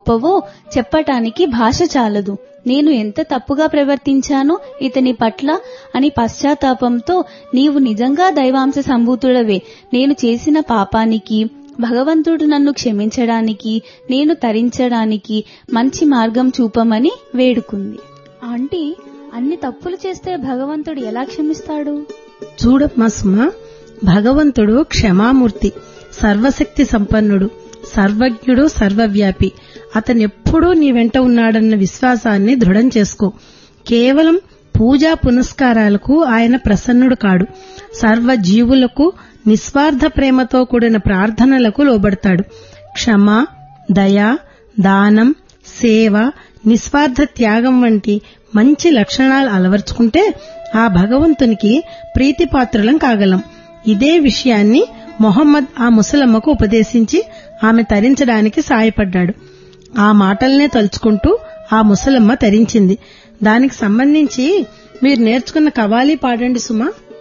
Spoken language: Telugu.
గొప్పవో చెప్పటానికి భాష చాలదు నేను ఎంత తప్పుగా ప్రవర్తించానో ఇతని పట్ల అని పశ్చాత్తాపంతో నీవు నిజంగా దైవాంశ సంభూతుడవే నేను చేసిన పాపానికి భగవంతుడు నన్ను క్షమించడానికి నేను తరించడానికి మంచి మార్గం చూపమని వేడుకుంది ఆంటీ అన్ని తప్పులు చేస్తే భగవంతుడు ఎలా క్షమిస్తాడు చూడమ్మా సుమ భగవంతుడు క్షమామూర్తి సర్వశక్తి సంపన్నుడు సర్వజ్ఞుడు సర్వవ్యాపి అతనెప్పుడూ నీ వెంట ఉన్నాడన్న విశ్వాసాన్ని దృఢం చేసుకో కేవలం పూజా పునస్కారాలకు ఆయన ప్రసన్నుడు కాడు సర్వ జీవులకు నిస్వార్థ ప్రేమతో కూడిన ప్రార్థనలకు లోబడతాడు క్షమ దయ దానం సేవ నిస్వార్థ త్యాగం వంటి మంచి లక్షణాలు అలవర్చుకుంటే ఆ భగవంతునికి ప్రీతిపాత్రులం కాగలం ఇదే విషయాన్ని మొహమ్మద్ ఆ ముసలమ్మకు ఉపదేశించి ఆమె తరించడానికి సాయపడ్డాడు ఆ మాటల్నే తలుచుకుంటూ ఆ ముసలమ్మ తరించింది దానికి సంబంధించి మీరు నేర్చుకున్న కవాలి పాడండి సుమా